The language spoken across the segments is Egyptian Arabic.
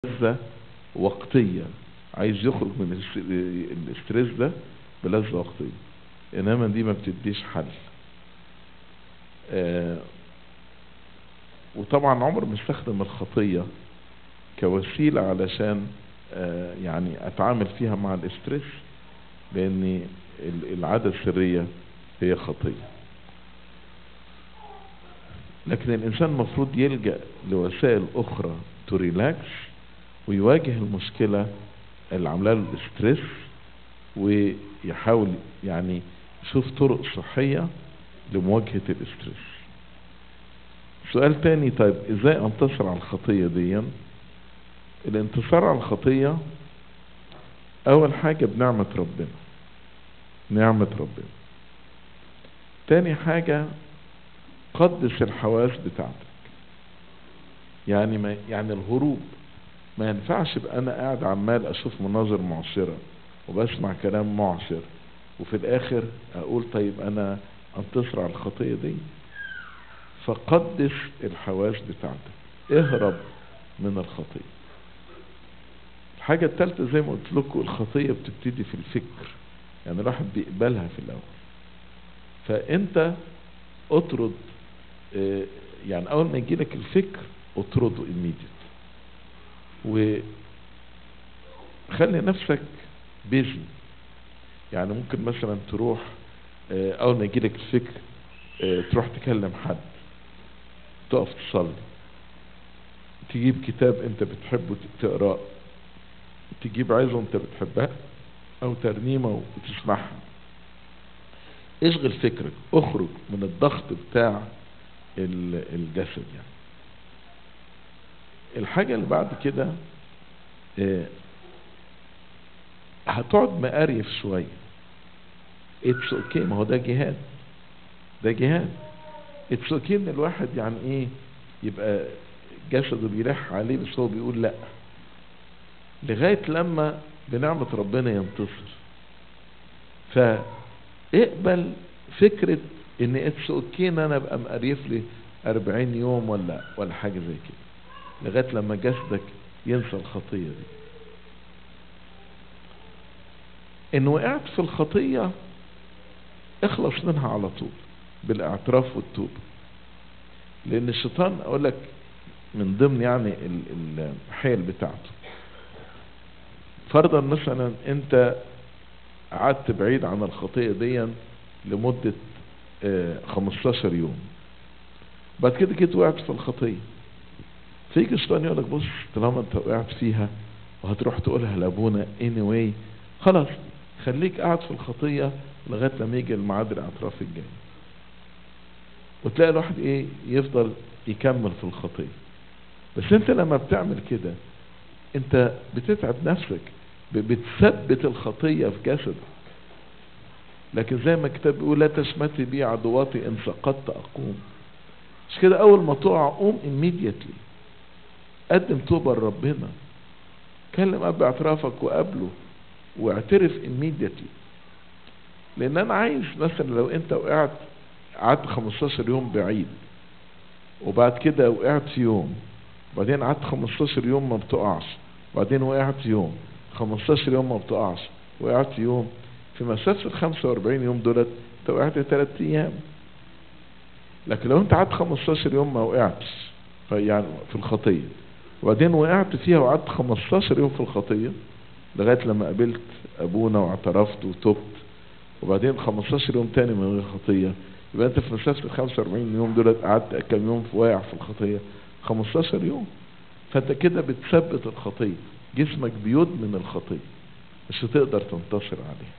لذة وقتية عايز يخرج من الاست- الاسترس ده بلذة وقتية انما دي ما بتديش حل آه وطبعا عمر ما استخدم الخطية كوسيلة علشان آه يعني اتعامل فيها مع الاسترس لان ال- العادة السرية هي خطية لكن الانسان المفروض يلجأ لوسائل اخرى تريلاكس ويواجه المشكلة اللي عامله له الاسترس ويحاول يعني يشوف طرق صحية لمواجهة الاسترس سؤال تاني طيب ازاي انتصر على الخطية دي الانتصار على الخطية اول حاجة بنعمة ربنا نعمة ربنا تاني حاجة قدس الحواس بتاعتك يعني ما يعني الهروب ما ينفعش ابقى انا قاعد عمال اشوف مناظر معصرة وبسمع كلام معصر وفي الاخر اقول طيب انا انتصر على الخطية دي فقدس الحواس بتاعتك اهرب من الخطية الحاجة الثالثة زي ما قلت لكم الخطية بتبتدي في الفكر يعني الواحد بيقبلها في الاول فانت اطرد اه، يعني اول ما يجيلك الفكر اطرده immediate وخلي نفسك بيزي يعني ممكن مثلا تروح اه، اول ما يجيلك الفكر اه، تروح تكلم حد تقف تصلي تجيب كتاب انت بتحبه تقراه تجيب عظة انت بتحبها او ترنيمة وتسمعها اشغل فكرك اخرج من الضغط بتاع ال- الجسد يعني الحاجة اللي بعد كده اه، هتقعد مقريف شوية اتس اوكي ما هو ده جهاد ده جهاد اتس اوكي ان الواحد يعني ايه يبقى جسده بيلح عليه بس هو بيقول لا لغاية لما بنعمة ربنا ينتصر فاقبل فكرة ان اتس اوكي ان انا ابقى مقريف لي 40 يوم ولا ولا حاجة زي كده لغاية لما جسدك ينسى الخطية دي ان وقعت في الخطية اخلص منها على طول بالاعتراف والتوبة لان الشيطان اقول لك من ضمن يعني ال- ال- الحيل بتاعته فرضا مثلا انت قعدت بعيد عن الخطية دي لمدة آه، 15 يوم بعد كده جيت وقعت في الخطية فيجي الشيطان يقول لك بص طالما انت وقعت فيها وهتروح تقولها لابونا anyway خلاص خليك قاعد في الخطية لغاية لما يجي الميعاد الاعتراف الجاي وتلاقي الواحد ايه يفضل يكمل في الخطية بس انت لما بتعمل كده انت بتتعب نفسك ب- بتثبت الخطية في جسدك لكن زي ما الكتاب بيقول لا تشمتي بي عدواتي ان سقطت اقوم مش كده اول ما تقع قوم immediately قدم توبة لربنا كلم اب اعترافك وقابله واعترف immediately لان انا عايز مثلا لو انت وقعت قعدت 15 يوم بعيد وبعد كده وقعت في يوم وبعدين قعدت 15 يوم ما بتقعش وبعدين وقعت يوم 15 يوم ما بتقعش وقعت يوم في مسافة ال 45 يوم دولت انت وقعت 3 ايام لكن لو انت قعدت 15 يوم ما وقعتش يعني في الخطية وبعدين وقعت فيها وقعدت 15 يوم في الخطية لغاية لما قابلت ابونا واعترفت وتبت وبعدين 15 يوم تاني من غير خطية يبقى انت في مسافة ال 45 يوم دولت قعدت كام يوم في واقع في الخطية 15 يوم فانت كده بتثبت الخطية جسمك بيدمن الخطية مش هتقدر تنتصر عليها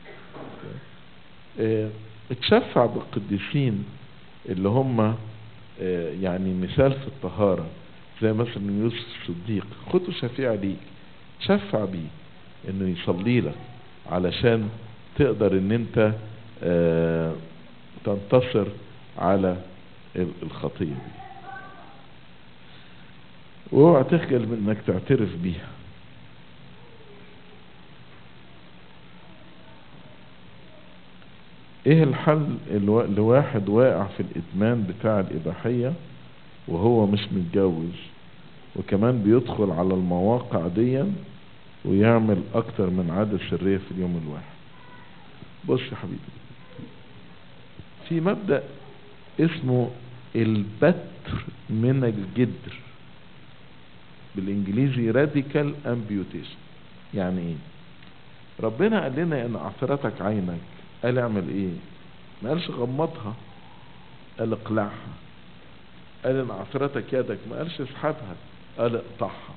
اه، اتشفع بالقديسين اللي هم اه، يعني مثال في الطهارة زي مثلا يوسف الصديق خده شفيع ليك تشفع بيه انه يصلي لك علشان تقدر ان انت اه، تنتصر على ال- الخطية دي واوعى تخجل من انك تعترف بيها ايه الحل الوا- لواحد واقع في الادمان بتاع الاباحية وهو مش متجوز وكمان بيدخل على المواقع دي ويعمل اكتر من عادة سرية في اليوم الواحد بص يا حبيبي في مبدأ اسمه البتر من الجدر بالانجليزي راديكال امبيوتيشن يعني ايه ربنا قال لنا ان اعثرتك عينك قال اعمل ايه ما قالش غمضها قال اقلعها قال ان اعثرتك يدك ما قالش اسحبها قال اقطعها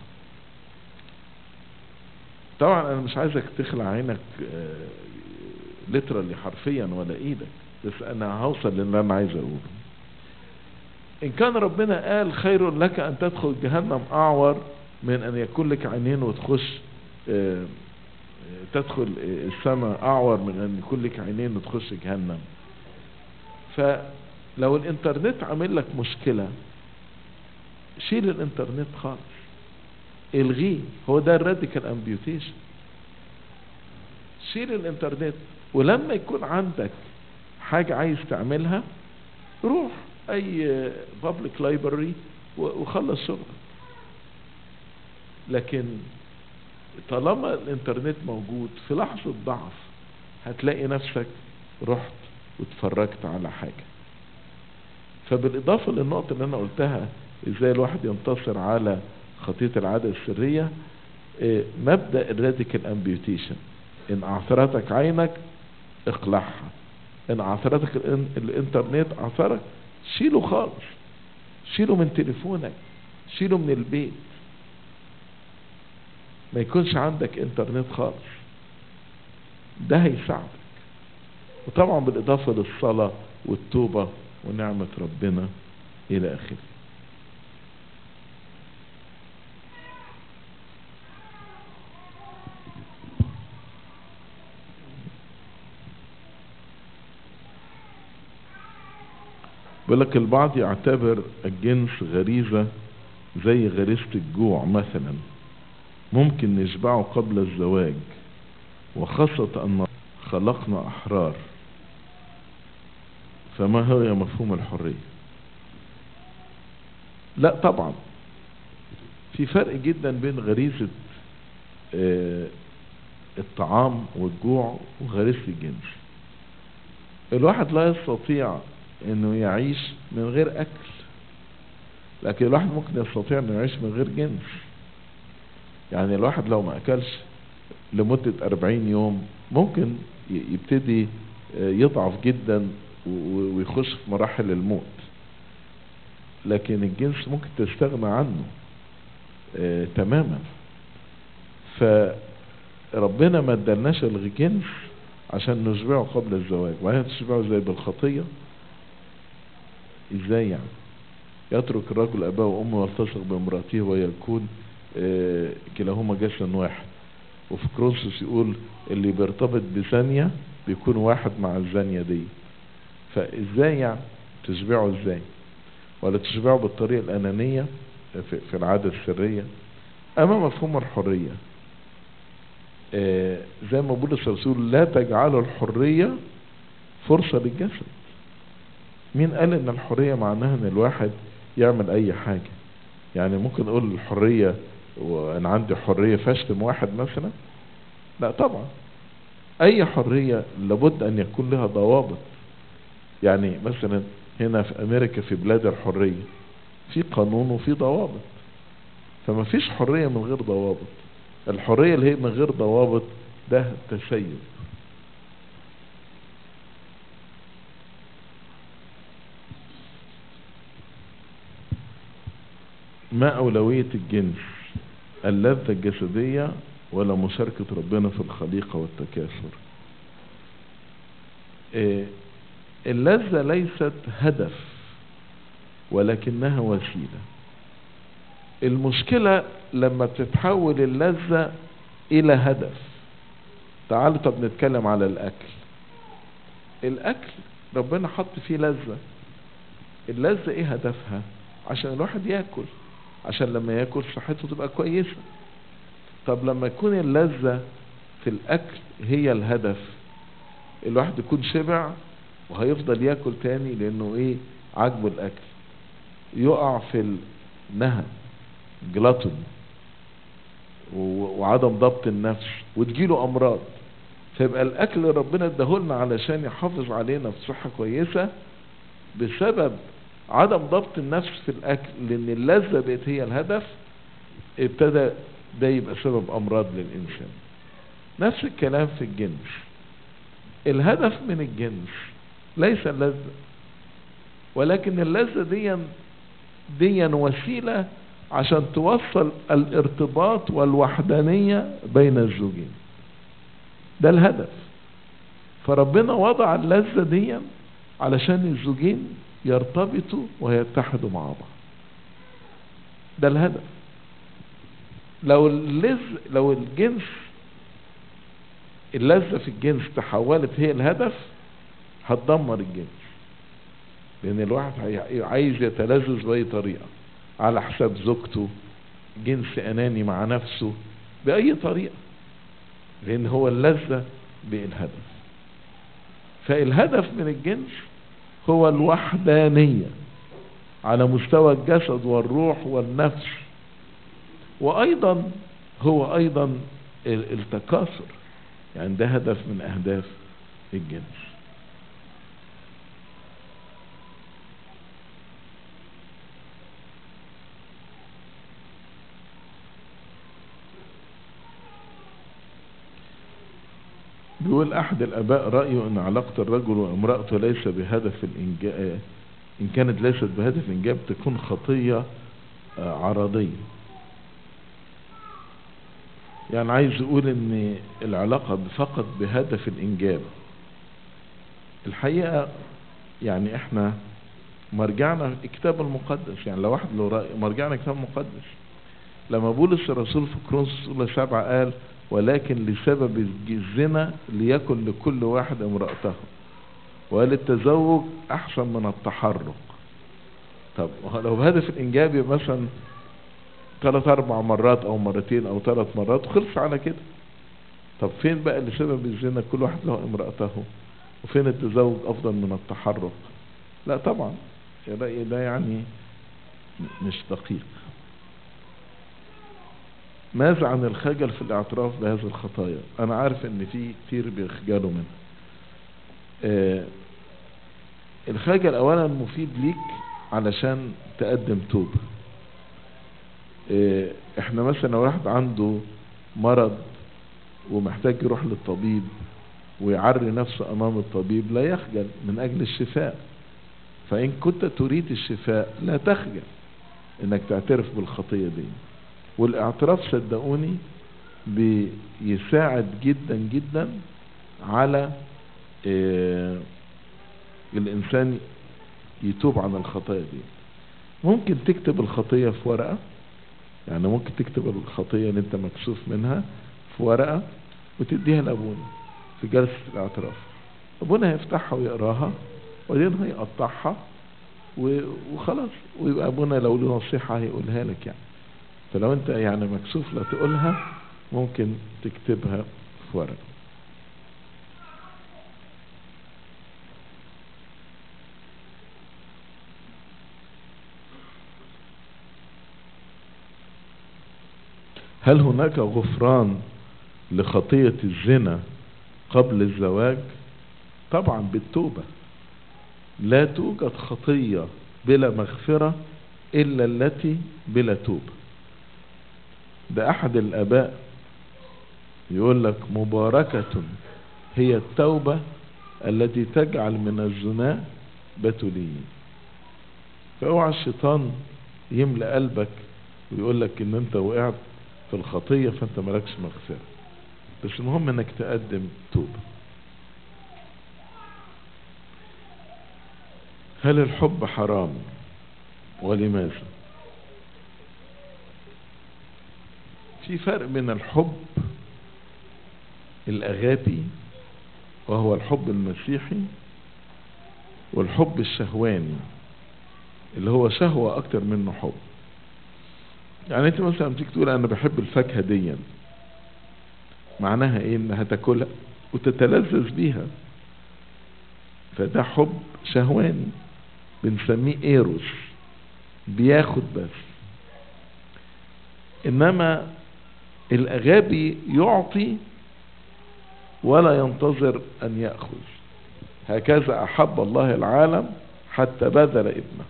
طبعا انا مش عايزك تخلع عينك لترالي حرفيا ولا ايدك بس انا هوصل للي انا عايز اقوله ان كان ربنا قال خير لك ان تدخل جهنم اعور من ان يكون لك عينين وتخش اه تدخل السماء اعور من ان يكون لك عينين وتخش جهنم فلو الانترنت عامل لك مشكلة شيل الانترنت خالص الغيه هو ده الراديكال امبيوتيشن شيل الانترنت ولما يكون عندك حاجة عايز تعملها روح اي بابليك لايبرري وخلص شغلك لكن طالما الانترنت موجود في لحظة ضعف هتلاقي نفسك رحت واتفرجت على حاجة فبالإضافة للنقطة اللي أنا قلتها إزاي الواحد ينتصر على خطية العادة السرية مبدأ الراديكال امبيوتيشن إن أعثرتك عينك اقلعها إن أعثرتك الإنترنت أعثرك شيله خالص شيله من تليفونك شيله من البيت ما يكونش عندك انترنت خالص ده هيساعدك وطبعا بالاضافة للصلاة والتوبة ونعمة ربنا الى اخره بيقولك البعض يعتبر الجنس غريزة زي غريزة الجوع مثلا ممكن نشبعه قبل الزواج وخاصة أن خلقنا أحرار فما هو مفهوم الحرية لا طبعا في فرق جدا بين غريزة اه الطعام والجوع وغريزة الجنس الواحد لا يستطيع انه يعيش من غير اكل لكن الواحد ممكن يستطيع انه يعيش من غير جنس يعني الواحد لو ما اكلش لمدة اربعين يوم ممكن يبتدي يضعف جدا ويخش في مراحل الموت لكن الجنس ممكن تستغنى عنه آه تماما فربنا ما ادالناش الجنس عشان نشبعه قبل الزواج وهي تشبعه زي بالخطية ازاي يعني يترك الرجل اباه وامه والتصق بامراته ويكون آه كلاهما جسد واحد وفي كرونسوس يقول اللي بيرتبط بزانية بيكون واحد مع الزانية دي فازاي يعني تشبعه ازاي ولا تشبعه بالطريقة الانانية في, في العادة السرية اما مفهوم الحرية آه زي ما بولس الرسول لا تجعلوا الحرية فرصة للجسد مين قال ان الحرية معناها ان الواحد يعمل اي حاجة يعني ممكن اقول الحرية وانا عندي حرية فاشتم واحد مثلا لا طبعا اي حرية لابد ان يكون لها ضوابط يعني مثلا هنا في امريكا في بلاد الحرية في قانون وفي ضوابط فما فيش حرية من غير ضوابط الحرية اللي هي من غير ضوابط ده تسيب ما أولوية الجنس اللذة الجسدية ولا مشاركة ربنا في الخليقة والتكاثر إيه اللذة ليست هدف ولكنها وسيلة المشكلة لما بتتحول اللذة إلى هدف تعالوا طب نتكلم على الأكل الأكل ربنا حط فيه لذة اللذة إيه هدفها عشان الواحد يأكل عشان لما يأكل صحته تبقى كويسة طب لما يكون اللذة في الأكل هي الهدف الواحد يكون شبع وهيفضل ياكل تاني لانه ايه عاجبه الاكل يقع في النهب جلاتون وعدم ضبط النفس وتجيله امراض فيبقى الاكل اللي ربنا اداهولنا علشان يحافظ علينا في صحة كويسة بسبب عدم ضبط النفس في الاكل لان اللذة بقت هي الهدف ابتدى ده يبقى سبب امراض للانسان نفس الكلام في الجنس الهدف من الجنس ليس اللذة ولكن اللذة دي دي وسيلة عشان توصل الارتباط والوحدانية بين الزوجين ده الهدف فربنا وضع اللذة دي علشان الزوجين يرتبطوا ويتحدوا مع بعض ده الهدف لو اللذ لو الجنس اللذة في الجنس تحولت هي الهدف هتدمر الجنس لان الواحد عايز يتلذذ باي طريقة على حساب زوجته جنس اناني مع نفسه باي طريقة لان هو اللذة بالهدف فالهدف من الجنس هو الوحدانية على مستوى الجسد والروح والنفس وايضا هو ايضا التكاثر يعني ده هدف من اهداف الجنس بيقول احد الاباء رأيه ان علاقة الرجل وامرأته ليس بهدف الانجاب ان كانت ليست بهدف الانجاب تكون خطية عرضية يعني عايز يقول ان العلاقة فقط بهدف الانجاب الحقيقة يعني احنا مرجعنا الكتاب المقدس يعني لو واحد لو رأي مرجعنا الكتاب المقدس لما بولس الرسول في كرونس اولى سبعة قال ولكن لسبب الزنا ليكن لكل واحد امرأته وقال التزوج احسن من التحرك طب لو بهدف الانجاب يبقى مثلا ثلاث اربع مرات او مرتين او ثلاث مرات وخلص على كده طب فين بقى لسبب الزنا كل واحد له امرأته وفين التزوج افضل من التحرك لا طبعا الرأي ده يعني مش دقيق ماذا عن الخجل في الاعتراف بهذه الخطايا انا عارف ان في كتير بيخجلوا منها آه الخجل اولا مفيد ليك علشان تقدم توبة آه احنا مثلا لو واحد عنده مرض ومحتاج يروح للطبيب ويعري نفسه امام الطبيب لا يخجل من اجل الشفاء فان كنت تريد الشفاء لا تخجل انك تعترف بالخطية دي والاعتراف صدقوني بيساعد جدا جدا على اه الانسان يتوب عن الخطايا دي ممكن تكتب الخطية في ورقة يعني ممكن تكتب الخطية اللي انت مكسوف منها في ورقة وتديها لابونا في جلسة الاعتراف ابونا هيفتحها ويقراها وبعدين هيقطعها وخلاص ويبقى ابونا لو له نصيحة هيقولها لك يعني فلو انت يعني مكسوف لا تقولها ممكن تكتبها في ورقة هل هناك غفران لخطية الزنا قبل الزواج طبعا بالتوبة لا توجد خطية بلا مغفرة إلا التي بلا توبة ده أحد الآباء يقول لك مباركة هي التوبة التي تجعل من الزنا بتوليين فاوعى الشيطان يملأ قلبك ويقول لك ان انت وقعت في الخطية فانت مالكش مغفرة بس المهم انك تقدم توبة هل الحب حرام ولماذا في فرق بين الحب الاغابي وهو الحب المسيحي والحب الشهواني اللي هو شهوة اكتر منه حب يعني انت مثلا تيجي تقول انا بحب الفاكهة دي معناها ايه انها تاكلها وتتلذذ بيها فده حب شهواني بنسميه ايروس بياخد بس انما الاغابي يعطي ولا ينتظر ان يأخذ هكذا احب الله العالم حتى بذل ابنه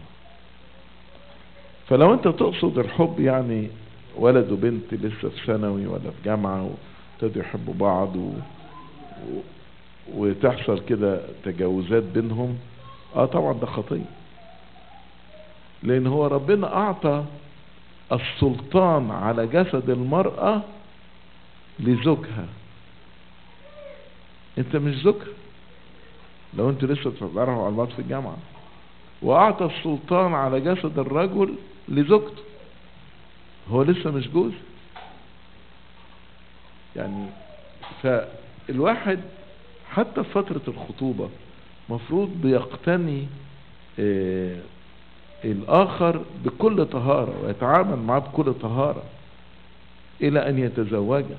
فلو انت تقصد الحب يعني ولد وبنت لسه في ثانوي ولا في جامعة وابتدوا يحبوا بعض و... و... وتحصل كده تجاوزات بينهم اه طبعا ده خطية لان هو ربنا اعطى السلطان على جسد المرأة لزوجها انت مش زوجها لو انت لسه بتتعرفوا على بعض في الجامعة واعطى السلطان على جسد الرجل لزوجته هو لسه مش جوز يعني فالواحد حتى في فترة الخطوبة مفروض بيقتني اه الآخر بكل طهارة ويتعامل معاه بكل طهارة إلى أن يتزوجه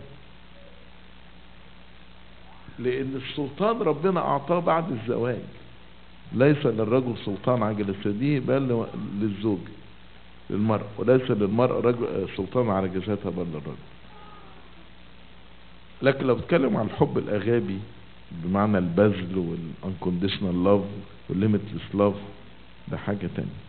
لأن السلطان ربنا أعطاه بعد الزواج ليس للرجل سلطان على جسده بل للزوج للمرأة وليس للمرأة رجل سلطان على جسدها بل للرجل لكن لو بتكلم عن الحب الأغابي بمعنى البذل والانكونديشنال لاف والليميتلس لاف ده حاجة تانية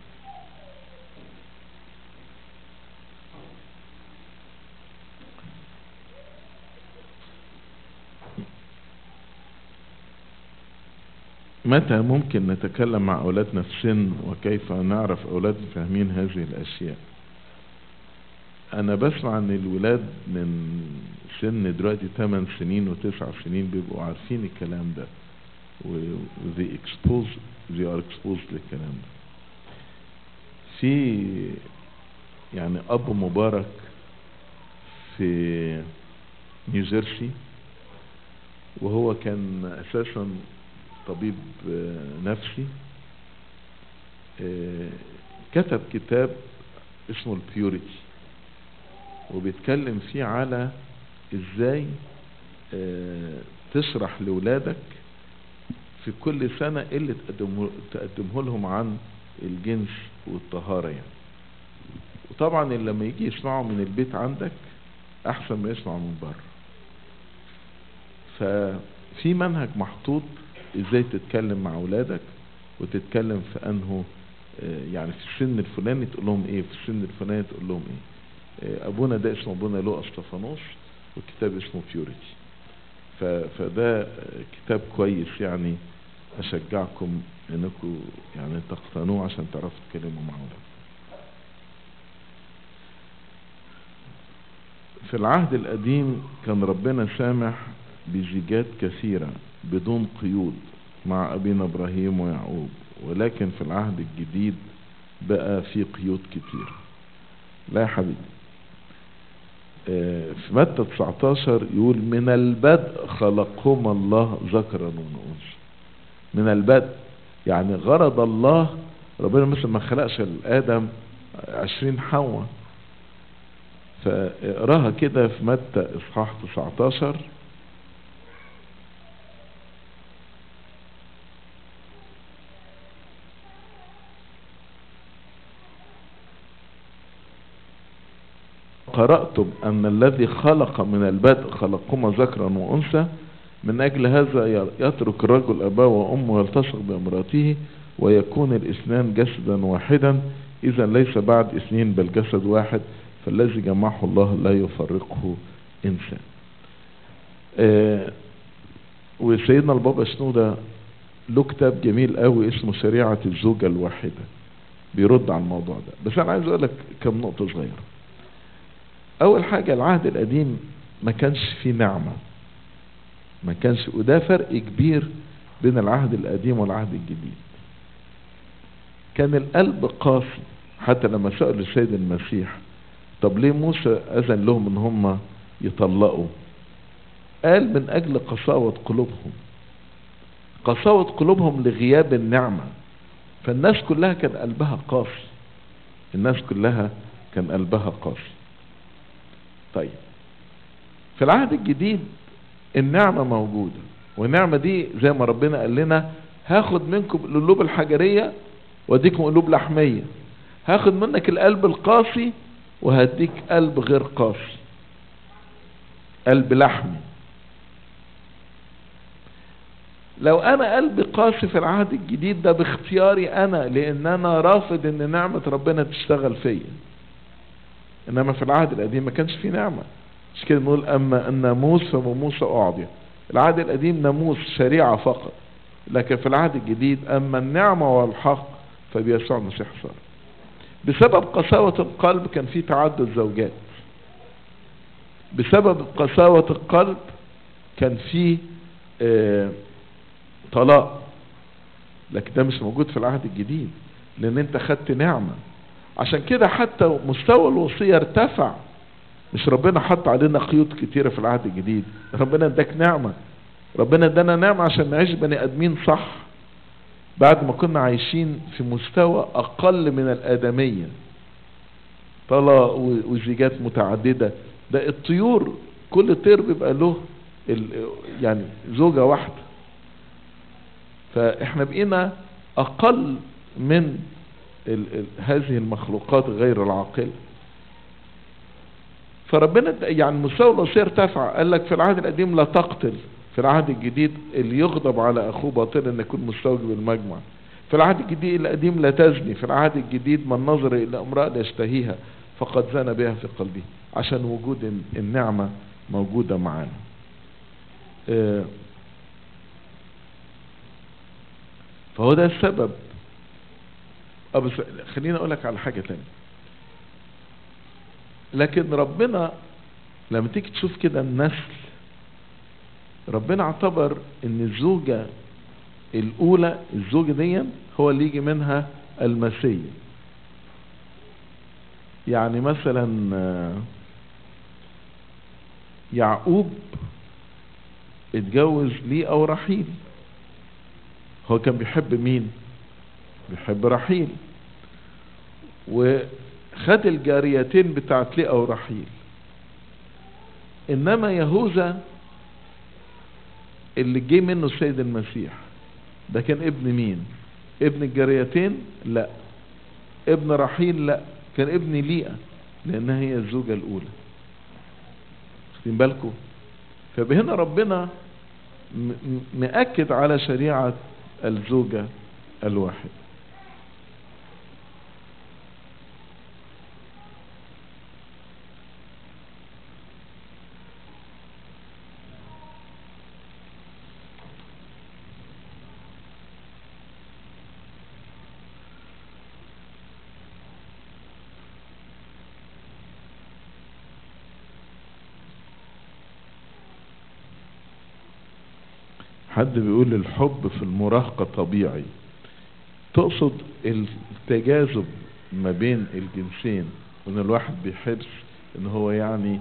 متى ممكن نتكلم مع أولادنا في سن وكيف نعرف أولادنا فاهمين هذه الأشياء أنا بسمع أن الولاد من سن دلوقتي 8 سنين و9 سنين بيبقوا عارفين الكلام ده و they expose they are exposed للكلام ده في يعني أب مبارك في نيوجيرسي وهو كان أساسا طبيب نفسي كتب كتاب اسمه البيوريتي وبيتكلم فيه على ازاي تشرح لولادك في كل سنة ايه اللي تقدمه, تقدمه لهم عن الجنس والطهارة يعني وطبعا اللي لما يجي يسمعوا من البيت عندك احسن ما يسمعوا من بره ففي منهج محطوط ازاي تتكلم مع اولادك وتتكلم في انه يعني في السن الفلاني تقول لهم ايه في السن الفلاني تقول لهم ايه ابونا ده اسمه ابونا لو اسطفانوس والكتاب اسمه بيوريتي فده كتاب كويس يعني اشجعكم انكم يعني تقتنوه عشان تعرفوا تتكلموا مع اولادكم في العهد القديم كان ربنا سامح بزيجات كثيرة بدون قيود مع أبينا إبراهيم ويعقوب ولكن في العهد الجديد بقى في قيود كتير لا يا حبيبي في متى 19 يقول من البدء خلقهما الله ذكرا وانثى من البدء يعني غرض الله ربنا مثل ما خلقش الادم عشرين حواء فاقراها كده في متى اصحاح 19 قرأتم أن الذي خلق من البدء خلقهما ذكرا وأنثى من أجل هذا يترك الرجل أباه وأمه ويلتصق بامرأته ويكون الاثنان جسدا واحدا إذا ليس بعد اثنين بل جسد واحد فالذي جمعه الله لا يفرقه إنسان آه وسيدنا البابا شنودة له كتاب جميل قوي اسمه شريعة الزوجة الواحدة بيرد على الموضوع ده بس أنا عايز أقول لك كم نقطة صغيرة اول حاجة العهد القديم ما كانش فيه نعمة ما كانش وده فرق كبير بين العهد القديم والعهد الجديد كان القلب قاسي حتى لما سألوا السيد المسيح طب ليه موسى اذن لهم ان هم يطلقوا قال من اجل قساوة قلوبهم قساوة قلوبهم لغياب النعمة فالناس كلها كان قلبها قاسي الناس كلها كان قلبها قاسي طيب في العهد الجديد النعمة موجودة والنعمة دي زي ما ربنا قال لنا هاخد منكم القلوب الحجرية واديكم قلوب لحمية هاخد منك القلب القاسي وهديك قلب غير قاسي قلب لحمي لو انا قلبي قاسي في العهد الجديد ده باختياري انا لان انا رافض ان نعمة ربنا تشتغل فيا انما في العهد القديم ما كانش فيه نعمة مش كده نقول اما الناموس فبموسى اعطي العهد القديم ناموس شريعة فقط لكن في العهد الجديد اما النعمة والحق فبيسوع المسيح صار بسبب قساوة القلب كان في تعدد زوجات بسبب قساوة القلب كان في اه طلاق لكن ده مش موجود في العهد الجديد لان انت خدت نعمة عشان كده حتى مستوى الوصية ارتفع مش ربنا حط علينا قيود كتيرة في العهد الجديد ربنا اداك نعمة ربنا ادانا نعمة عشان نعيش بني ادمين صح بعد ما كنا عايشين في مستوى اقل من الادمية طلاق وزيجات متعددة ده الطيور كل طير بيبقى له يعني زوجة واحدة فاحنا بقينا اقل من ال ال هذه المخلوقات غير العاقلة فربنا يعني مستوى الوصية ارتفع قال لك في العهد القديم لا تقتل في العهد الجديد اللي يغضب على اخوه باطل ان يكون مستوجب المجمع في العهد الجديد القديم لا تزني في العهد الجديد من نظر الى امرأة يشتهيها فقد زنى بها في قلبه عشان وجود النعمة موجودة معانا اه فهو ده السبب اه بس خليني اقول لك على حاجة تانية لكن ربنا لما تيجي تشوف كده النسل ربنا اعتبر ان الزوجة الاولى الزوجة دي هو اللي يجي منها المسيح يعني مثلا يعقوب اتجوز ليه او رحيل هو كان بيحب مين بيحب رحيل وخد الجاريتين بتاعت ليه او رحيل انما يهوذا اللي جه منه السيد المسيح ده كان ابن مين ابن الجاريتين لا ابن رحيل لا كان ابن ليئة لانها هي الزوجة الاولى واخدين بالكم فبهنا ربنا مأكد على شريعة الزوجة الواحد حد بيقول الحب في المراهقة طبيعي تقصد التجاذب ما بين الجنسين وان الواحد بيحس ان هو يعني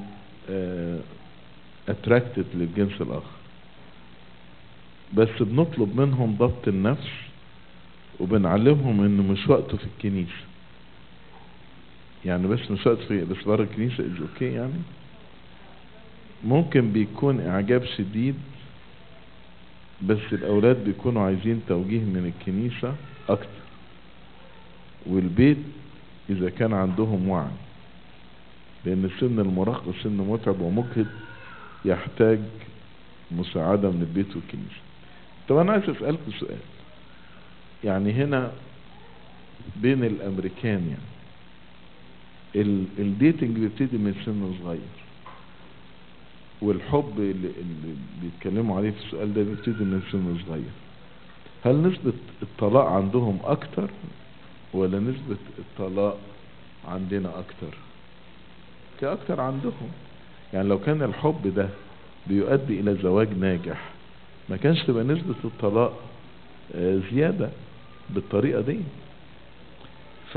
اتراكتد للجنس الاخر بس بنطلب منهم ضبط النفس وبنعلمهم انه مش وقته في الكنيسة يعني بس مش وقته في بس بره الكنيسة از اوكي يعني ممكن بيكون اعجاب شديد بس الاولاد بيكونوا عايزين توجيه من الكنيسة اكتر والبيت اذا كان عندهم وعي لان سن المراهقة سن متعب ومجهد يحتاج مساعدة من البيت والكنيسة طب انا عايز اسألكم سؤال يعني هنا بين الامريكان يعني الديتنج بيبتدي من سن صغير والحب اللي, اللي بيتكلموا عليه في السؤال ده بيبتدي من سن صغير هل نسبة الطلاق عندهم اكتر ولا نسبة الطلاق عندنا اكتر كاكتر عندهم يعني لو كان الحب ده بيؤدي الى زواج ناجح ما كانش تبقى نسبة الطلاق زيادة بالطريقة دي ف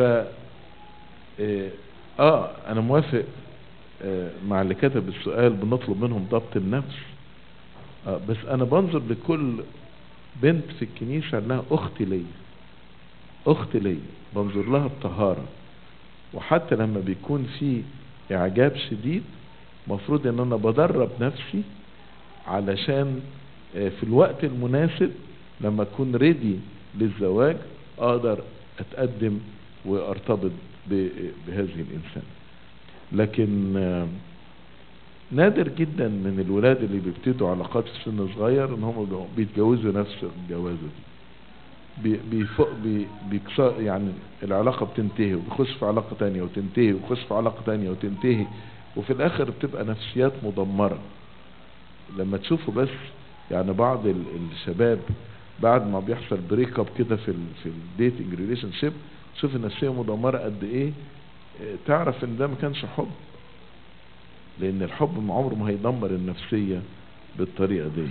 اه انا موافق مع اللي كتب السؤال بنطلب منهم ضبط النفس آه بس انا بنظر لكل بنت في الكنيسة انها اختي لي اختي لي بنظر لها بطهارة وحتى لما بيكون في اعجاب شديد مفروض ان انا بدرب نفسي علشان في الوقت المناسب لما اكون ريدي للزواج اقدر اتقدم وارتبط بهذه الانسان لكن آه، نادر جدا من الولاد اللي بيبتدوا علاقات في سن صغير ان هم بيبقوا- بيتجوزوا نفس الجوازه دي بي بيفوق بي بيكسر يعني العلاقة بتنتهي وبيخش في علاقة تانية وتنتهي ويخش في علاقة تانية وتنتهي وفي الآخر بتبقى نفسيات مدمرة لما تشوفوا بس يعني بعض ال- الشباب بعد ما بيحصل بريك اب كده في ال في الديتنج ريليشن شيب تشوف النفسية مدمرة قد ايه اه، تعرف ان ده ما كانش حب لان الحب ما عمره ما هيدمر النفسية بالطريقة دي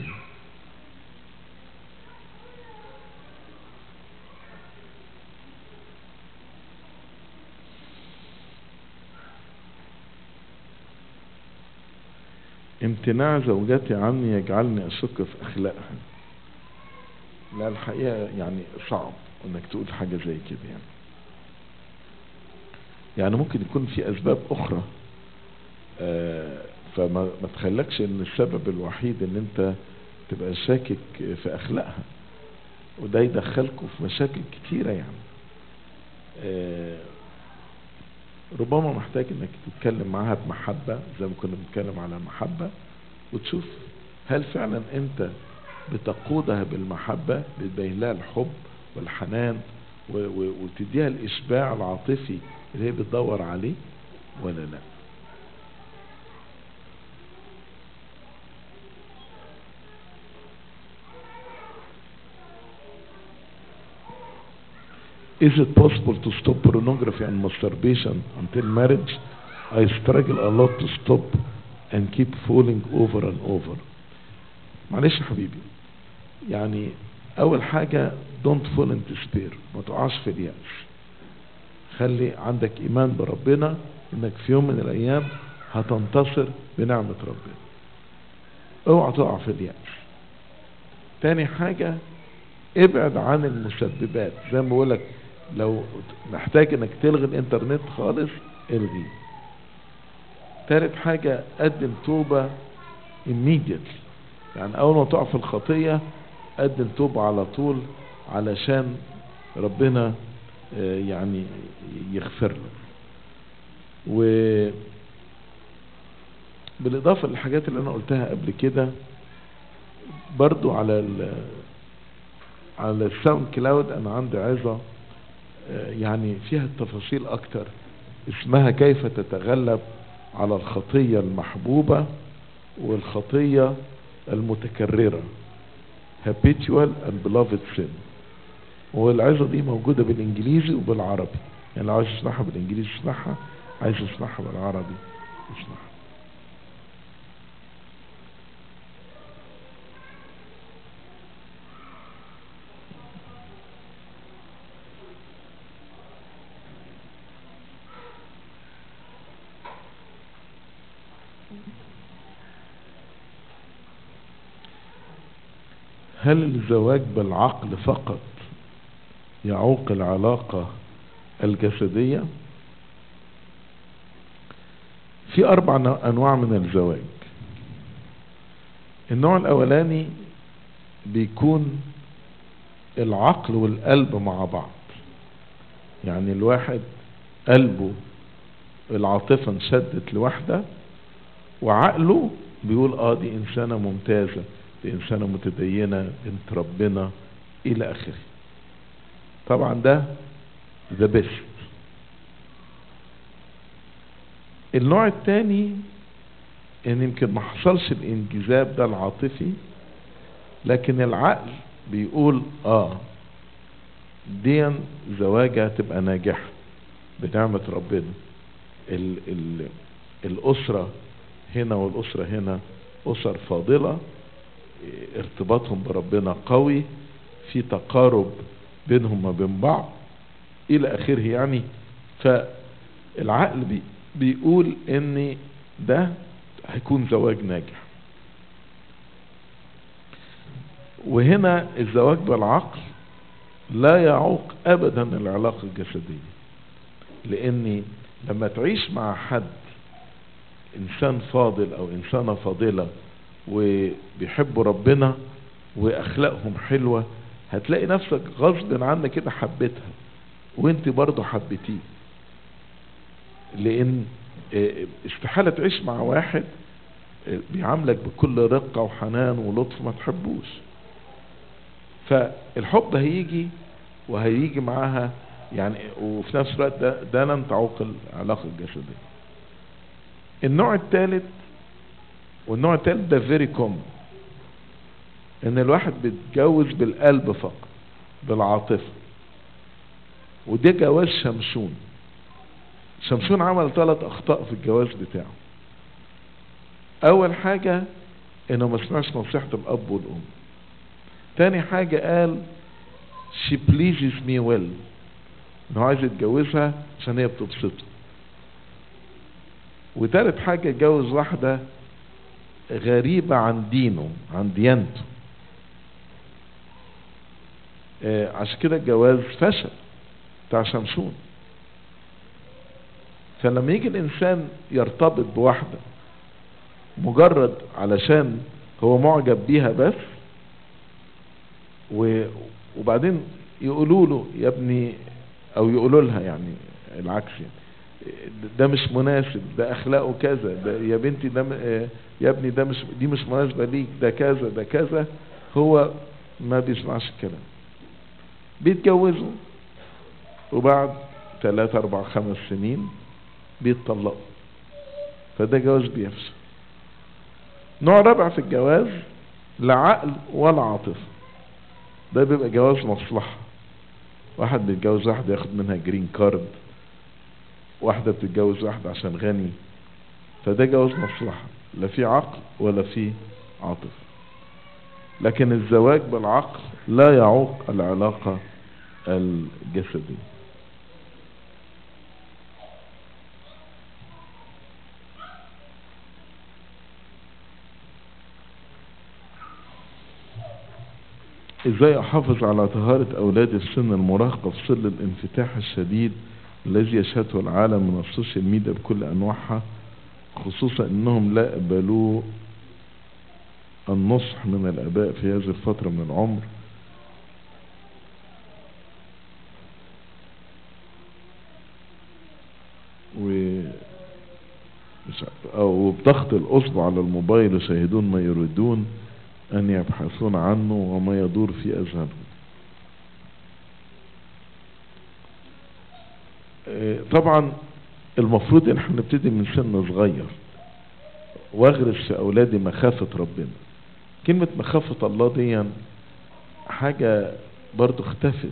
امتناع زوجتي عني يجعلني اشك في اخلاقها لا الحقيقة يعني صعب انك تقول حاجة زي كده يعني يعني ممكن يكون في اسباب اخرى آه، فما ما تخلكش ان السبب الوحيد ان انت تبقى شاكك في اخلاقها وده يدخلكوا في مشاكل كتيرة يعني آه، ربما محتاج انك تتكلم معاها بمحبة زي ما كنا بنتكلم على المحبة وتشوف هل فعلا انت بتقودها بالمحبة بتبين لها الحب والحنان و- و- وتديها الاشباع العاطفي اللي هي بتدور عليه ولا لا Is it possible to stop pornography and masturbation until marriage? I struggle a lot to stop and keep falling over and over. معلش يا حبيبي يعني أول حاجة don't fall in despair ما تقعش في اليأس خلي عندك إيمان بربنا إنك في يوم من الأيام هتنتصر بنعمة ربنا اوعى تقع في اليأس تاني حاجة ابعد عن المسببات زي ما بقولك لو محتاج انك تلغي الانترنت خالص الغيه تالت حاجة قدم توبة immediately يعني اول ما تقع في الخطية قدم توبة على طول علشان ربنا آه، يعني يغفر لك و بالاضافة للحاجات اللي انا قلتها قبل كده برضو على ال على الساوند كلاود انا عندي عظة آه، يعني فيها التفاصيل اكتر اسمها كيف تتغلب على الخطية المحبوبة والخطية المتكررة habitual and beloved sin والعظة دي موجودة بالانجليزي وبالعربي يعني لو عايز تسمعها بالانجليزي اسمعها عايز تسمعها بالعربي اسمعها هل الزواج بالعقل فقط يعوق العلاقة الجسدية في أربع نوع- أنواع من الزواج النوع الأولاني بيكون العقل والقلب مع بعض يعني الواحد قلبه العاطفة انشدت لواحدة وعقله بيقول اه دي انسانة ممتازة دي انسانة متدينة بنت ربنا الى اخره طبعا ده ذا بيست النوع الثاني ان يمكن ما حصلش الانجذاب ده العاطفي لكن العقل بيقول اه دي زواجها تبقى ناجحة بنعمة ربنا ال ال الأسرة هنا والأسرة هنا أسر فاضلة إيه، ارتباطهم بربنا قوي في تقارب بينهم وبين بعض إلى آخره يعني فالعقل بي بيقول إن ده هيكون زواج ناجح وهنا الزواج بالعقل لا يعوق أبدا العلاقة الجسدية لأن لما تعيش مع حد انسان فاضل او انسانة فاضلة وبيحبوا ربنا واخلاقهم حلوة هتلاقي نفسك غصب عنك كده حبيتها وانت برضو حبيتيه لان إيه، استحالة تعيش مع واحد إيه، بيعاملك بكل رقة وحنان ولطف ما تحبوش فالحب هيجي وهيجي معاها يعني وفي نفس الوقت ده, ده لن تعوق العلاقة الجسدية النوع الثالث والنوع الثالث ده فيري كومن ان الواحد بيتجوز بالقلب فقط بالعاطفة وده جواز شمشون شمشون عمل ثلاث اخطاء في الجواز بتاعه اول حاجة انه ما سمعش نصيحة الاب والام تاني حاجة قال she pleases me well انه عايز يتجوزها عشان هي بتبسطه وتالت حاجة اتجوز واحدة غريبة عن دينه عن ديانته آه عشان كده الجواز فشل بتاع شمشون فلما يجي الانسان يرتبط بواحدة مجرد علشان هو معجب بيها بس و وبعدين يقولوا له يا ابني او يقولوا لها يعني العكس يعني ده مش مناسب ده اخلاقه كذا ده يا بنتي ده م- يا ابني ده مش دي مش مناسبة ليك ده كذا ده كذا هو ما بيسمعش الكلام بيتجوزوا وبعد ثلاثة أربع خمس سنين بيتطلقوا فده جواز بيفشل نوع رابع في الجواز لا عقل ولا عاطفة ده بيبقى جواز مصلحة واحد بيتجوز واحدة ياخد منها جرين كارد واحدة بتتجوز واحدة عشان غني فده جواز مصلحة لا في عقل ولا في عاطفة لكن الزواج بالعقل لا يعوق العلاقة الجسدية ازاي احافظ على طهارة اولادي في سن المراهقة في ظل الانفتاح الشديد الذي يشهده العالم من السوشيال ميديا بكل انواعها خصوصا انهم لا يقبلوا النصح من الاباء في هذه الفترة من العمر و مش عارف- او بضغط الاصبع على الموبايل يشاهدون ما يريدون ان يبحثون عنه وما يدور في اذهانهم آه، طبعا المفروض ان احنا نبتدي من سن صغير واغرس في اولادي مخافة ربنا كلمة مخافة الله دي حاجة برضو اختفت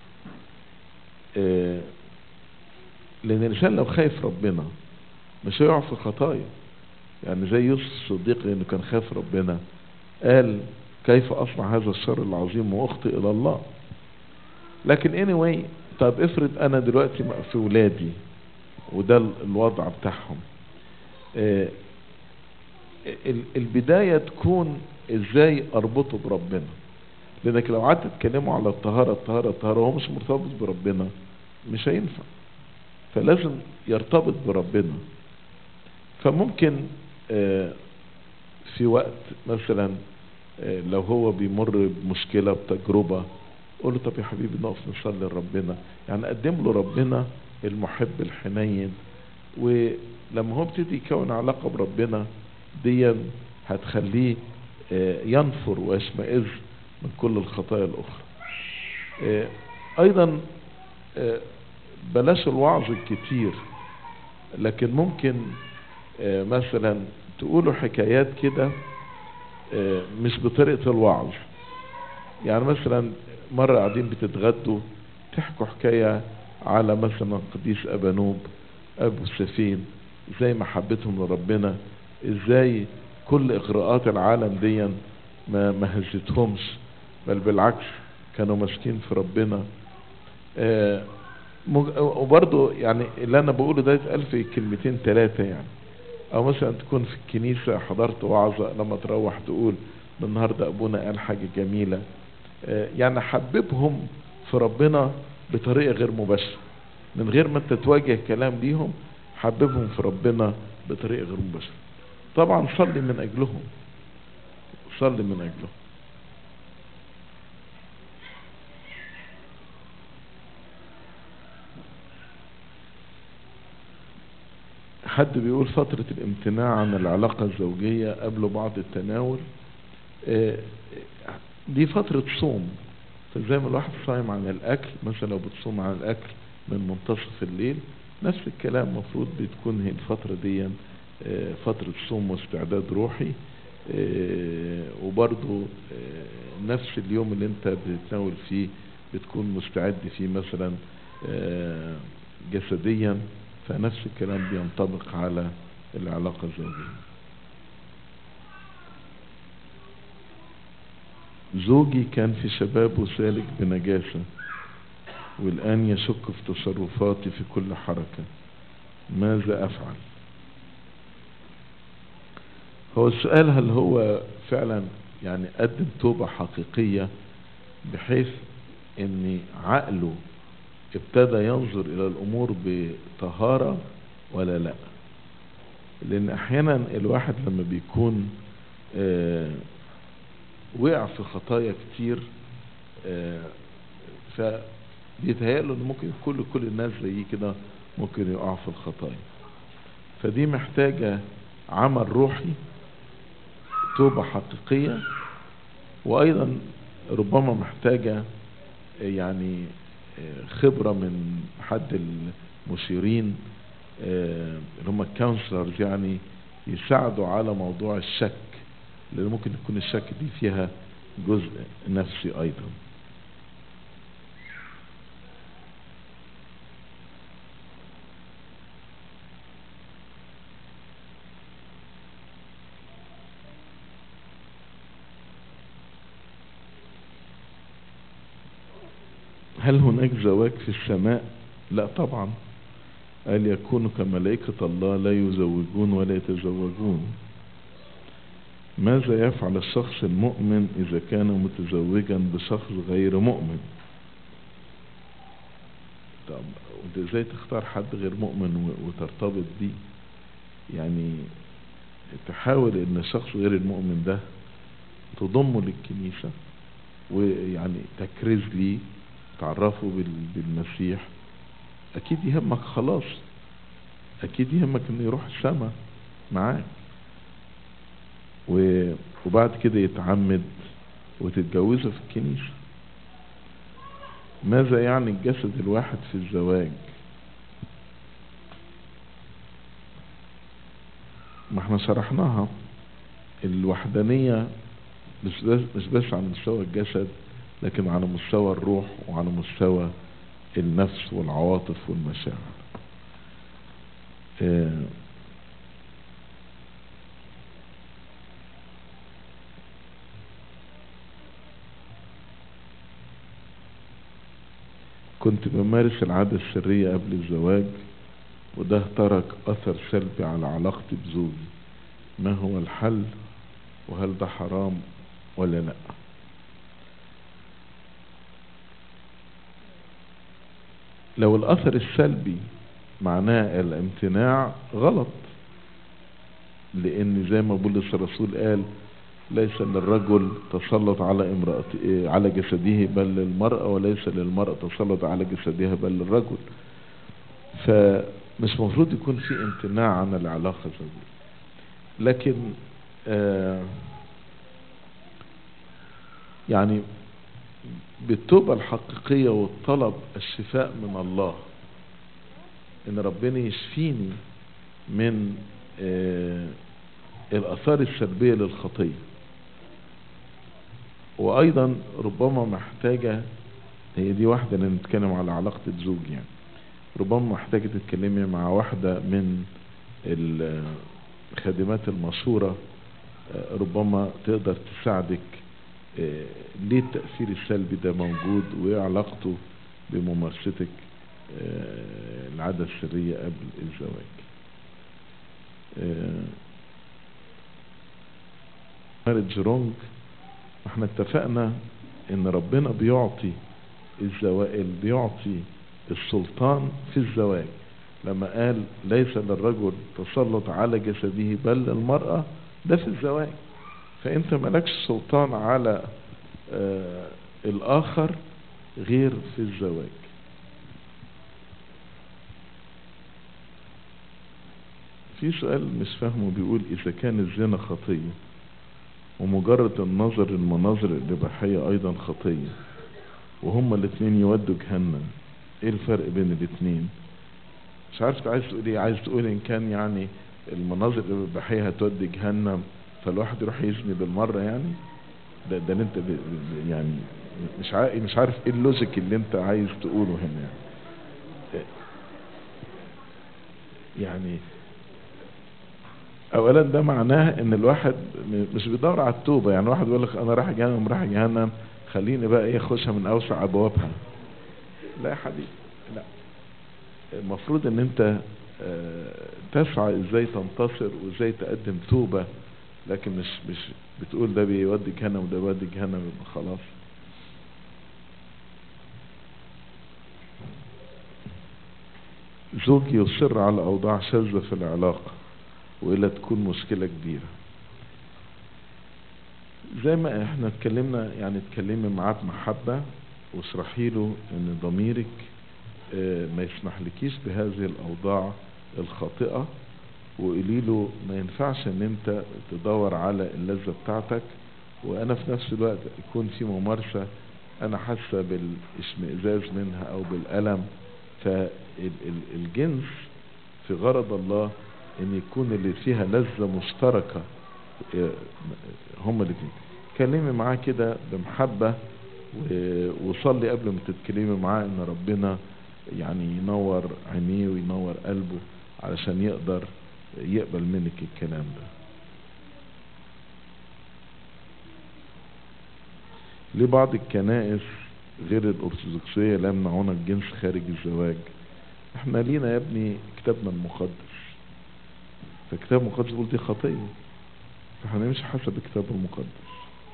آه، لان الانسان لو خايف ربنا مش هيقع في خطايا يعني زي يوسف الصديق لانه كان خاف ربنا قال كيف اصنع هذا الشر العظيم واخطئ الى الله لكن anyway طب افرض انا دلوقتي في ولادي وده ال- الوضع بتاعهم آه، ال- البداية تكون ازاي اربطه بربنا لانك لو قعدت تتكلموا على الطهارة الطهارة الطهارة وهو مش مرتبط بربنا مش هينفع فلازم يرتبط بربنا فممكن آه، في وقت مثلا آه، لو هو بيمر بمشكلة بتجربة قول له طب يا حبيبي نقف نصلي لربنا يعني قدم له ربنا المحب الحنين ولما هو ابتدي يكون علاقة بربنا دي هتخليه آه، ينفر ويشمئز من كل الخطايا الأخرى آه، أيضا آه، بلاش الوعظ الكتير لكن ممكن آه، مثلا تقولوا حكايات كده آه، مش بطريقة الوعظ يعني مثلا مرة قاعدين بتتغدوا تحكوا حكاية على مثلا قديس أبانوب أبو سفين ازاي محبتهم لربنا ازاي كل إغراءات العالم دي ما ما هزتهمش بل بالعكس كانوا ماسكين في ربنا آه، مج- وبرضه يعني اللي انا بقوله ده يتقال في كلمتين ثلاثة يعني او مثلا تكون في الكنيسة حضرت وعظة لما تروح تقول ده النهاردة ابونا قال حاجة جميلة آه، يعني حببهم في ربنا بطريقة غير مباشرة من غير ما انت تواجه كلام ليهم حببهم في ربنا بطريقة غير مباشرة طبعا صلي من اجلهم صلي من اجلهم حد بيقول فترة الامتناع عن العلاقة الزوجية قبل بعض التناول آه، دي فترة صوم فزي ما الواحد صايم عن الأكل مثلا لو بتصوم عن الأكل من منتصف الليل نفس الكلام مفروض بتكون هي الفترة دي آه، فترة صوم واستعداد روحي آه، وبرضو آه، نفس اليوم اللي انت بتتناول فيه بتكون مستعد فيه مثلا آه، جسديا فنفس الكلام بينطبق على العلاقة الزوجية زوجي كان في شبابه سالك بنجاسة والآن يشك في تصرفاتي في كل حركة ماذا أفعل هو السؤال هل هو فعلا يعني قدم توبة حقيقية بحيث ان عقله ابتدى ينظر الى الامور بطهارة ولا لا لان احيانا الواحد لما بيكون آه وقع في خطايا كتير آه فبيتهيأله ان ممكن كل كل الناس زي كده ممكن يقع في الخطايا فدي محتاجة عمل روحي توبة حقيقية وايضا ربما محتاجة يعني خبرة من حد المشيرين اللي هم الكونسلرز يعني يساعدوا على موضوع الشك لان ممكن يكون الشك دي فيها جزء نفسي ايضا هل هناك زواج في السماء لا طبعا قال يكونوا كملائكة الله لا يزوجون ولا يتزوجون ماذا يفعل الشخص المؤمن إذا كان متزوجا بشخص غير مؤمن طب وانت ازاي تختار حد غير مؤمن وترتبط بيه يعني تحاول ان الشخص غير المؤمن ده تضمه للكنيسة ويعني تكرز ليه تعرفوا بالمسيح اكيد يهمك خلاص اكيد يهمك انه يروح السماء معاك وبعد كده يتعمد وتتجوزه في الكنيسة ماذا يعني الجسد الواحد في الزواج ما احنا شرحناها الوحدانية مش بس, مش بس على مستوى الجسد لكن على مستوى الروح وعلى مستوى النفس والعواطف والمشاعر آه كنت بمارس العادة السرية قبل الزواج وده ترك أثر سلبي على علاقتي بزوجي ما هو الحل وهل ده حرام ولا لأ لو الاثر السلبي معناه الامتناع غلط لان زي ما بولس الرسول قال ليس للرجل تسلط على امرأته على جسده بل للمرأة وليس للمرأة تسلط على جسدها بل للرجل فمش مفروض يكون في امتناع عن العلاقة الزوجية لكن آه يعني بالتوبة الحقيقية والطلب الشفاء من الله ان ربنا يشفيني من آه الاثار السلبية للخطية وايضا ربما محتاجة هي دي واحدة اللي نتكلم على علاقة الزوج يعني ربما محتاجة تتكلمي مع واحدة من الخادمات المشهورة آه ربما تقدر تساعدك آه ليه التأثير السلبي ده موجود وايه علاقته بممارستك آه العادة السرية قبل الزواج مارج رونج احنا اتفقنا ان ربنا بيعطي الزوائل بيعطي السلطان في الزواج لما قال ليس للرجل تسلط على جسده بل للمرأة ده في الزواج فانت ملكش سلطان على آه الاخر غير في الزواج في سؤال مش فاهمه بيقول إذا كان الزنا خطية ومجرد النظر المناظر الإباحية أيضا خطية وهما الاتنين يودوا جهنم ايه الفرق بين الاتنين مش عارف انت عايز تقول ايه عايز تقول ان كان يعني المناظر الإباحية هتودي جهنم فالواحد يروح يزني بالمرة يعني ده ده اللي انت ب- ب- يعني مش عارف مش عارف ايه اللوجيك اللي انت عايز تقوله هنا يعني يعني اولا ده معناه ان الواحد م- مش بيدور على التوبة يعني واحد يقول لك انا رايح جهنم رايح جهنم خليني بقى ايه اخشها من اوسع ابوابها لا يا حبيبي لا المفروض ان انت آه، تسعى ازاي تنتصر وازاي تقدم توبة لكن مش مش بتقول ده بيودي جهنم وده بيودي جهنم يبقى خلاص زوج يصر على اوضاع شاذة في العلاقة وإلا تكون مشكلة كبيرة زي ما احنا اتكلمنا يعني اتكلمي معاه بمحبة واشرحي له ان ضميرك آه، ما يسمحلكيش بهذه الاوضاع الخاطئة وقولي له ما ينفعش ان انت تدور على اللذة بتاعتك وانا في نفس الوقت يكون في ممارسة انا حاسة بالاشمئزاز منها او بالالم فالجنس في غرض الله ان يكون اللي فيها لذة مشتركة آه، هما الاثنين كلمي معاه كده بمحبة و- وصلي قبل ما تتكلمي معاه ان ربنا يعني ينور عينيه وينور قلبه علشان يقدر يقبل منك الكلام ده ليه بعض الكنائس غير الأرثوذكسية لا يمنعون الجنس خارج الزواج احنا لينا يا ابني كتابنا المقدس فالكتاب المقدس بيقول دي خطية فاحنا نمشي حسب الكتاب المقدس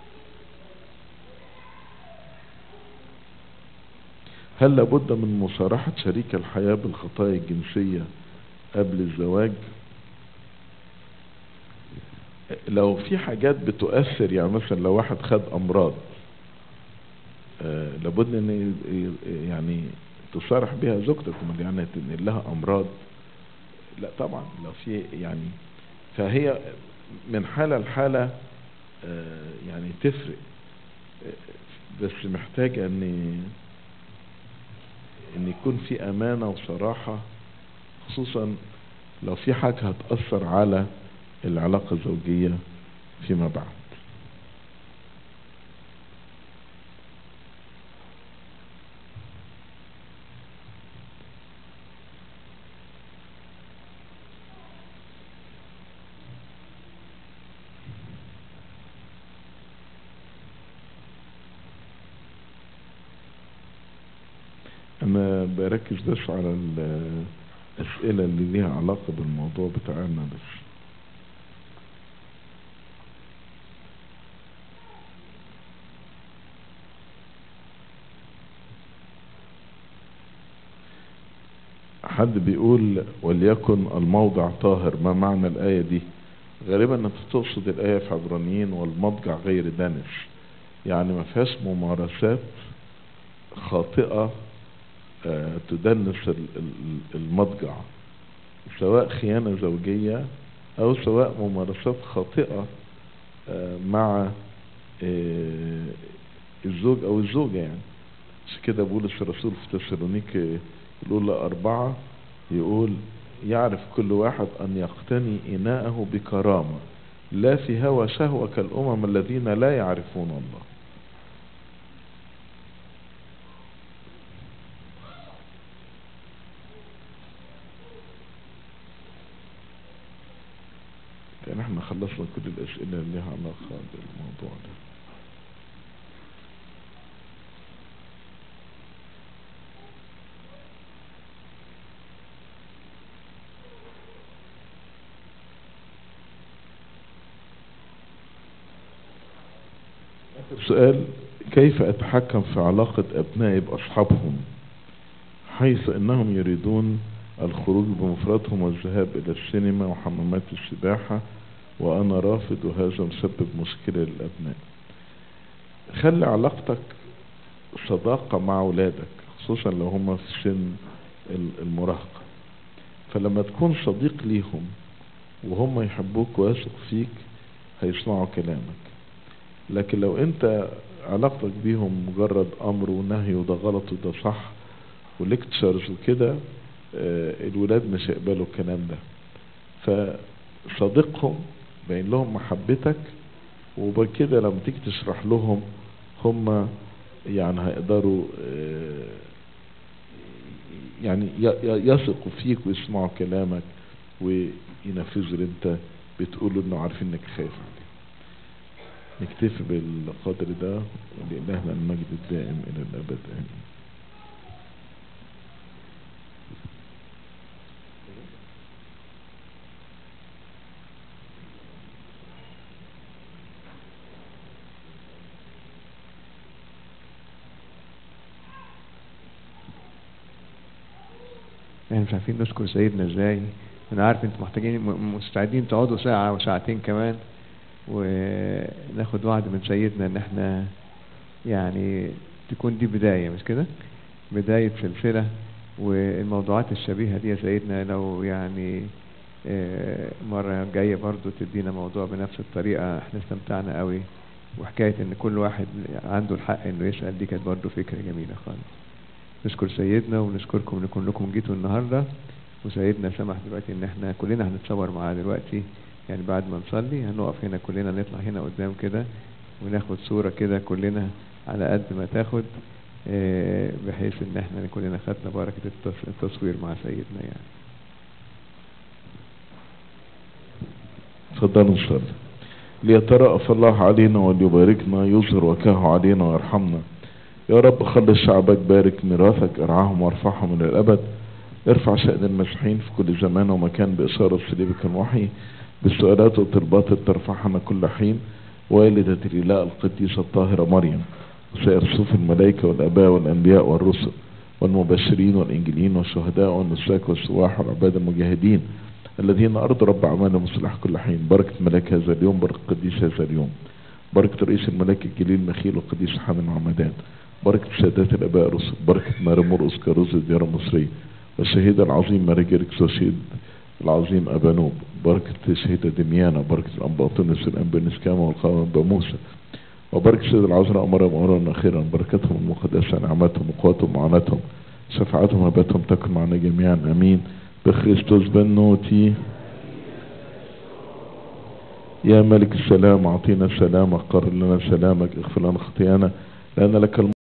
هل لابد من مصارحة شريك الحياة بالخطايا الجنسية قبل الزواج لو في حاجات بتؤثر يعني مثلا لو واحد خد امراض آه لابد ان ي- ي- يعني تصارح بها زوجتك امال يعني تنقل لها امراض لا طبعا لو في يعني فهي من حالة لحالة آه يعني تفرق آه، بس محتاجة ان ان يكون في امانة وصراحة خصوصا لو في حاجة هتأثر على العلاقة الزوجية فيما بعد انا بركز بس على الاسئلة اللي ليها علاقة بالموضوع بتاعنا بس حد بيقول وليكن الموضع طاهر ما معنى الآية دي غالبا انت تقصد الآية في عبرانيين والمضجع غير دنس يعني ما فيهاش ممارسات خاطئة آه، تدنس ال- ال- المضجع سواء خيانة زوجية او سواء ممارسات خاطئة آه، مع آه، الزوج او الزوجة يعني عشان كده بولس الرسول في تسالونيك الأولى أربعة يقول يعرف كل واحد أن يقتني إناءه بكرامة لا في هوى شهوة كالأمم الذين لا يعرفون الله كان احنا خلصنا كل الأسئلة اللي لها علاقة بالموضوع ده سؤال كيف أتحكم في علاقة أبنائي بأصحابهم حيث أنهم يريدون الخروج بمفردهم والذهاب إلى السينما وحمامات السباحة وأنا رافض وهذا مسبب مشكلة للأبناء خلي علاقتك صداقة مع أولادك خصوصا لو هم في سن ال- المراهقة فلما تكون صديق ليهم وهم يحبوك ويثق فيك هيسمعوا كلامك لكن لو انت علاقتك بيهم مجرد امر ونهي وده غلط وده صح وليكتشرز وكده آه، الولاد مش هيقبلوا الكلام ده فصديقهم بين لهم محبتك وبكده لما تيجي تشرح لهم هم يعني هيقدروا آه، يعني ي- ي- يثقوا فيك ويسمعوا كلامك وينفذوا اللي انت بتقوله انه عارفين انك خايف عليه نكتفي بالقدر ده ولإلهنا المجد الدائم إلى الأبد آمين احنا مش عارفين نشكر سيدنا ازاي انا عارف انتوا محتاجين م- مستعدين تقعدوا ساعة وساعتين كمان وناخد وعد من سيدنا ان احنا يعني تكون دي بداية مش كده بداية سلسلة والموضوعات الشبيهة دي يا سيدنا لو يعني آه، مرة جاية برضو تدينا موضوع بنفس الطريقة احنا استمتعنا قوي وحكاية ان كل واحد عنده الحق انه يسأل دي كانت برضو فكرة جميلة خالص نشكر سيدنا ونشكركم ان كلكم جيتوا النهارده وسيدنا سمح دلوقتي ان احنا كلنا هنتصور معاه دلوقتي يعني بعد ما نصلي هنقف هنا كلنا نطلع هنا قدام كده وناخد صورة كده كلنا على قد ما تاخد آه، بحيث ان احنا كلنا خدنا بركة التص- التصوير مع سيدنا يعني تفضلوا نصلي ليترأف الله علينا وليباركنا يظهر وجهه علينا ويرحمنا يا رب خلص شعبك بارك ميراثك ارعاهم وارفعهم الى الابد ارفع شأن المسيحيين في كل زمان ومكان بإشارة صليبك الوحي بالسؤالات والطلبات اللي ترفعنا كل حين والدة الإله القديسة الطاهرة مريم وسائر صوف الملائكة والآباء والأنبياء والرسل والمبشرين والإنجيليين والشهداء والنساك والسواح والعباد المجاهدين الذين أرضوا رب أعمالهم مصلح كل حين بركة ملاك هذا اليوم بركة قديس هذا اليوم بركة رئيس الملاك الجليل مخيل وقديس حامل عمدان بركة سادات الآباء الرسل بركة ماري مرقس كاروز الديار المصرية والشهيد العظيم ماري جيركس والشهيد العظيم أبانوب بركة الشهيدة دميانة بركة الأنباطونس الأنبانيس كاما والقامة بموسى وبركة سيد العذراء مريم أمرا أخيرا بركتهم المقدسة نعمتهم وقوتهم ومعاناتهم شفاعتهم هبتهم تكن معنا جميعا أمين بخريستوس بنوتي يا ملك السلام أعطينا سلامك قرر لنا سلامك اغفر لنا خطيئنا لأن لك الم...